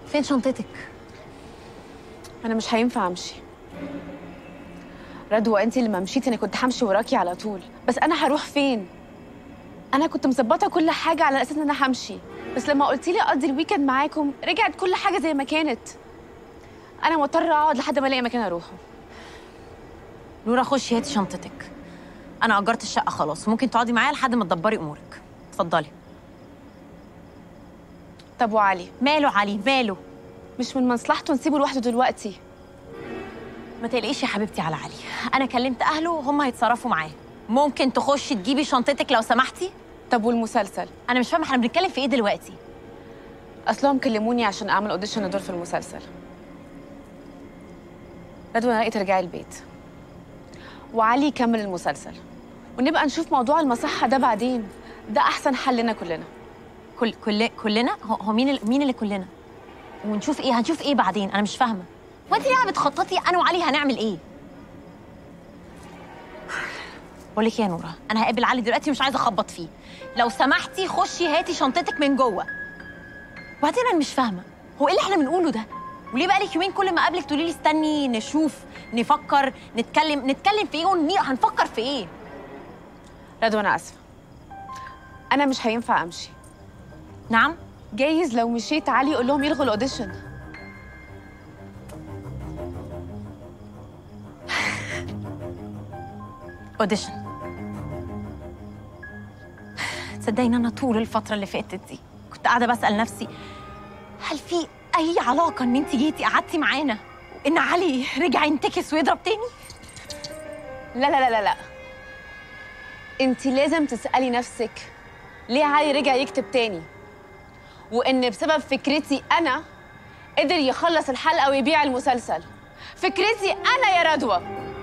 فين شنطتك انا مش هينفع امشي رضوى انت اللي ما مشيتي انا كنت همشي وراكي على طول بس انا هروح فين انا كنت مظبطه كل حاجه على اساس ان انا همشي بس لما قلتي لي اقضي الويكند معاكم رجعت كل حاجه زي ما كانت انا مضطره اقعد لحد ما الاقي مكان اروحه نورا خشي هاتي شنطتك انا اجرت الشقه خلاص وممكن تقعدي معايا لحد ما تدبري امورك اتفضلي طب وعلي ماله علي ماله مش من مصلحته نسيبه لوحده دلوقتي ما تقلقيش يا حبيبتي على علي انا كلمت اهله وهم هيتصرفوا معاه ممكن تخشي تجيبي شنطتك لو سمحتي طب والمسلسل انا مش فاهمه احنا بنتكلم في ايه دلوقتي اصلهم كلموني عشان اعمل اوديشن ادور في المسلسل رضوى انا لقيت ترجعي البيت وعلي يكمل المسلسل ونبقى نشوف موضوع المصحة ده بعدين ده احسن حل لنا كلنا كل كل كلنا هو, هو مين ال- مين اللي كلنا ونشوف ايه هنشوف ايه بعدين انا مش فاهمه وانت ليه قاعده بتخططي انا وعلي هنعمل ايه بقول لك إيه يا نوره انا هقابل علي دلوقتي مش عايزه اخبط فيه لو سمحتي خشي هاتي شنطتك من جوه وبعدين انا مش فاهمه هو ايه اللي احنا بنقوله ده وليه بقالك يومين كل ما اقابلك تقولي لي استني نشوف نفكر نتكلم نتكلم في ايه وني- هنفكر في ايه رضوى انا اسفة انا مش هينفع امشي نعم جايز لو مشيت علي يقول لهم يلغوا الاوديشن اوديشن تصدقي ان انا طول الفتره اللي فاتت دي كنت قاعده بسال نفسي هل في اي علاقه ان انت جيتي قعدتي معانا ان علي رجع ينتكس ويضرب تاني لا لا لا لا لا انت لازم تسالي نفسك ليه علي رجع يكتب تاني وان بسبب فكرتي انا قدر يخلص الحلقه ويبيع المسلسل فكرتي انا يا رضوى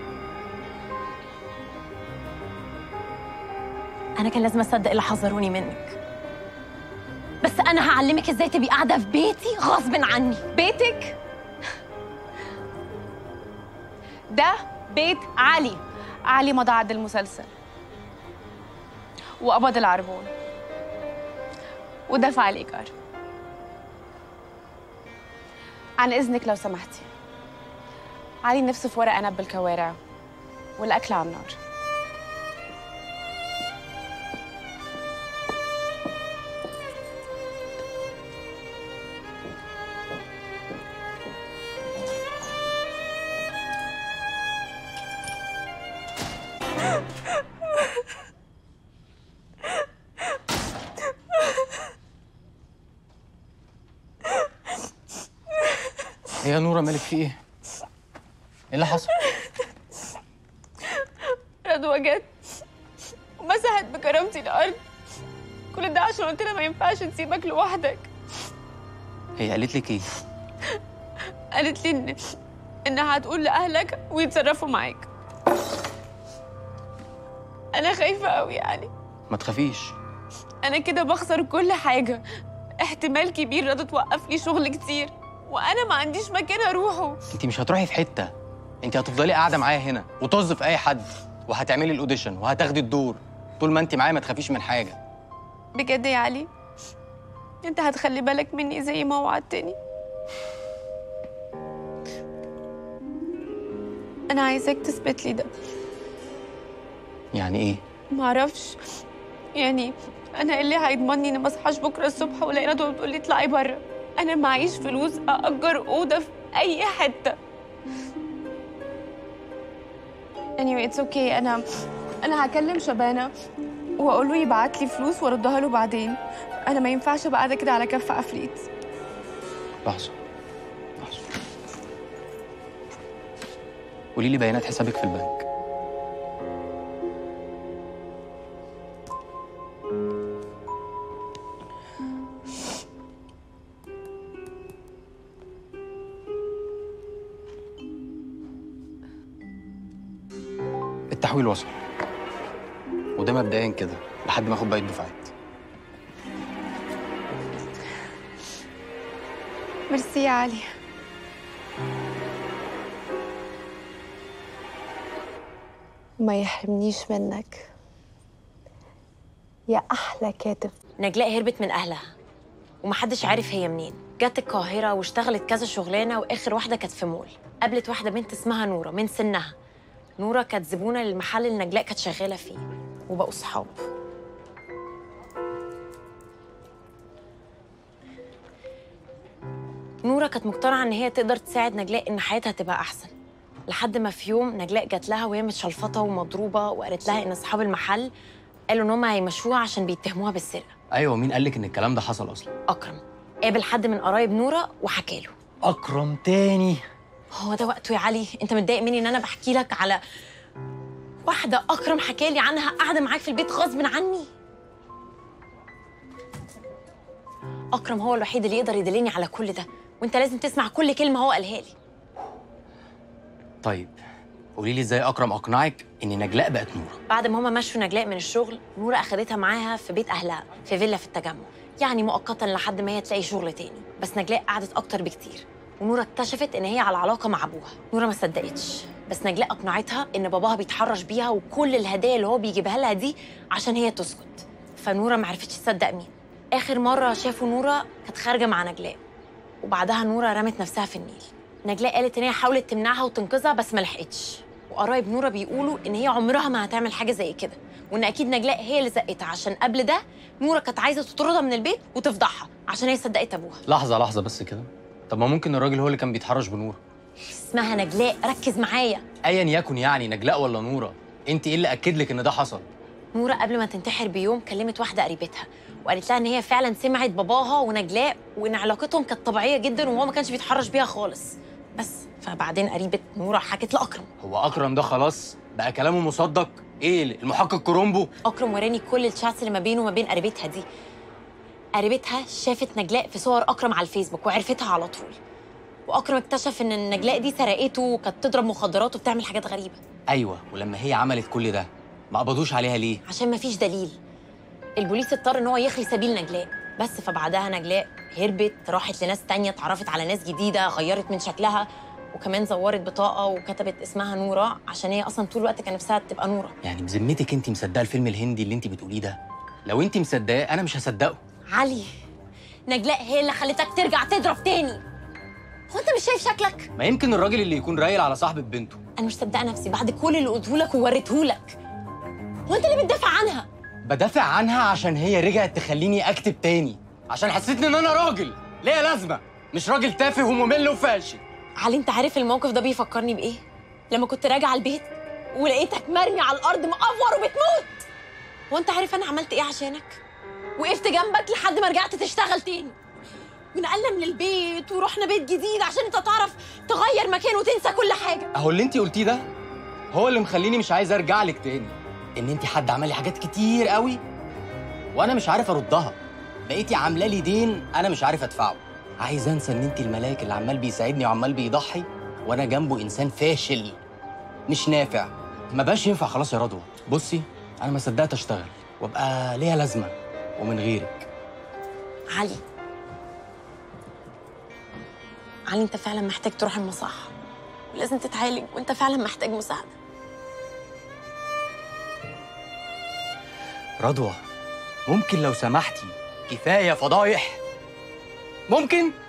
انا كان لازم اصدق اللي حذروني منك بس انا هعلمك ازاي تبقي قاعده في بيتي غصب عني بيتك ده بيت علي علي مضى عد المسلسل وقبض العربون ودفع الإيجار عن إذنك لو سمحتي علي نفسه في ورق عنب بالكوارع والأكل على النار ايه يا نورة مالك في ايه؟ ايه اللي حصل؟ رضوى جت ومسحت بكرامتي الأرض كل ده عشان قلت لها ما ينفعش نسيبك لوحدك هي قالت لك ايه؟ قالت لي إن إنها هتقول لأهلك ويتصرفوا معاك أنا خايفة أوي يعني ما تخافيش أنا كده بخسر كل حاجة احتمال كبير رضا توقف لي شغل كتير وأنا ما عنديش مكان أروحه انت مش هتروحي في حتة انت هتفضلي قاعدة معايا هنا وطز في اي حد وهتعملي الاوديشن وهتاخدي الدور طول ما انت معايا ما تخافيش من حاجة بجد يا علي أنت هتخلي بالك مني زي ما وعدتني أنا عايزاك تثبت لي ده يعني ايه؟ معرفش يعني انا إيه اللي هيضمني اني ما اصحاش بكره الصبح والاقي ندوه بتقول لي اطلعي بره انا معيش فلوس ااجر اوضه في اي حته anyway it's okay انا انا هكلم شبانه واقول له يبعت لي فلوس واردها له بعدين انا ما ينفعش ابقى قاعده كده على كف عفريت لحظة لحظة قولي لي بيانات حسابك في البنك التحويل وصل وده مبدئيا كده لحد ما اخد باقي الدفعات ميرسي يا علي ما يحرمنيش منك يا احلى كاتب نجلاء هربت من اهلها ومحدش عارف هي منين جت القاهرة واشتغلت كذا شغلانة وآخر واحدة كانت في مول قابلت واحدة بنت اسمها نورة من سنها نورة كانت زبونة للمحل اللي نجلاء كانت شغالة فيه وبقوا صحاب نورة كانت مقتنعة إن هي تقدر تساعد نجلاء إن حياتها تبقى أحسن لحد ما في يوم نجلاء جات لها وهي متشلفطة ومضروبة وقالت لها إن أصحاب المحل قالوا إن هم هيمشوها عشان بيتهموها بالسرقة ايوه مين قال لك ان الكلام ده حصل اصلا أكرم قابل حد من قرايب نورة وحكى له اكرم تاني هو ده وقته يا علي انت متضايق مني ان انا بحكي لك على واحده اكرم حكى لي عنها قاعده معاك في البيت غصب عني اكرم هو الوحيد اللي يقدر يدلني على كل ده وانت لازم تسمع كل كلمه هو قالها لي طيب قولي لي ازاي اكرم اقنعك ان نجلاء بقت نوره بعد ما هما مشوا نجلاء من الشغل نورة أخدتها معاها في بيت أهلها في فيلا في التجمع يعني مؤقتا لحد ما هي تلاقي شغل تاني بس نجلاء قعدت أكتر بكتير ونورة اكتشفت إن هي على علاقة مع أبوها نورة ما صدقتش بس نجلاء أقنعتها إن باباها بيتحرش بيها وكل الهدايا اللي هو بيجيبها لها دي عشان هي تسكت فنورة ما عرفتش تصدق مين آخر مرة شافوا نورة كانت خارجة مع نجلاء وبعدها نورة رمت نفسها في النيل نجلاء قالت إن هي حاولت تمنعها وتنقذها بس ما لحقتش وقرايب نورة بيقولوا إن هي عمرها ما هتعمل حاجة زي كده وإن أكيد نجلاء هي اللي زقتها عشان قبل ده نورة كانت عايزة تطردها من البيت وتفضحها عشان هي صدقت أبوها لحظه لحظه بس كده طب ما ممكن الراجل هو اللي كان بيتحرش بنوره اسمها نجلاء ركز معايا ايا يكن يعني نجلاء ولا نوره انت ايه اللي اكد لك ان ده حصل نورة قبل ما تنتحر بيوم كلمت واحدة قريبتها وقالت لها إن هي فعلا سمعت باباها ونجلاء وإن علاقتهم كانت طبيعية جدا وهو ما كانش بيتحرش بيها خالص بس فبعدين قريبة نورة حكت لأكرم هو اكرم ده خلاص بقى كلامه مصدق ايه المحقق كرومبو أكرم وراني كل الشاتس اللي ما بينه وما بين قريبتها دي قريبتها شافت نجلاء في صور أكرم على الفيسبوك وعرفتها على طول وأكرم اكتشف إن النجلاء دي سرقته وكانت تضرب مخدرات وبتعمل حاجات غريبة ايوه ولما هي عملت كل ده ما قبضوش عليها ليه عشان ما فيش دليل البوليس اضطر ان هو يخلي سبيل نجلاء بس فبعدها نجلاء هربت راحت لناس تانية اتعرفت على ناس جديدة غيرت من شكلها وكمان زورت بطاقة وكتبت اسمها نورة عشان هي أصلا طول الوقت كان نفسها تبقى نورة يعني بذمتك انت مصدقه الفيلم الهندي اللي انت بتقوليه ده لو انت مصدقاه انا مش هصدقه علي نجلاء هي اللي خلتك ترجع تضرب تاني هو انت مش شايف شكلك؟ ما يمكن الراجل اللي يكون رايل على صاحبة بنته انا مش مصدقه نفسي بعد كل اللي قلته لك ووريته لك هو انت اللي بتدافع عنها بدافع عنها عشان هي رجعت تخليني اكتب تاني عشان حسيتني ان انا راجل ليا لازمه مش راجل تافه وممل وفاشل علي انت عارف الموقف ده بيفكرني بايه لما كنت راجعه البيت ولقيتك مرمي على الارض مقفور وبتموت هو انت عارف انا عملت ايه عشانك وقفت جنبك لحد ما رجعت تشتغل تاني ونقلنا من البيت ورحنا بيت جديد عشان انت تعرف تغير مكان وتنسى كل حاجه اهو اللي انت قلتيه ده هو اللي مخليني مش عايز ارجع لك تاني ان انت حد عمل لي حاجات كتير قوي وانا مش عارف اردها بقيتي عامله لي دين انا مش عارف ادفعه عايز انسى ان انت الملاك اللي عمال بيساعدني وعمال بيضحي وانا جنبه انسان فاشل مش نافع ما بقاش ينفع خلاص يا رضوى بصي انا ما صدقت اشتغل وابقى ليا لازمه ومن غيرك علي علي انت فعلا محتاج تروح المصحة ولازم تتعالج وانت فعلا محتاج مساعدة رضوى ممكن لو سمحتي كفايه فضايح ممكن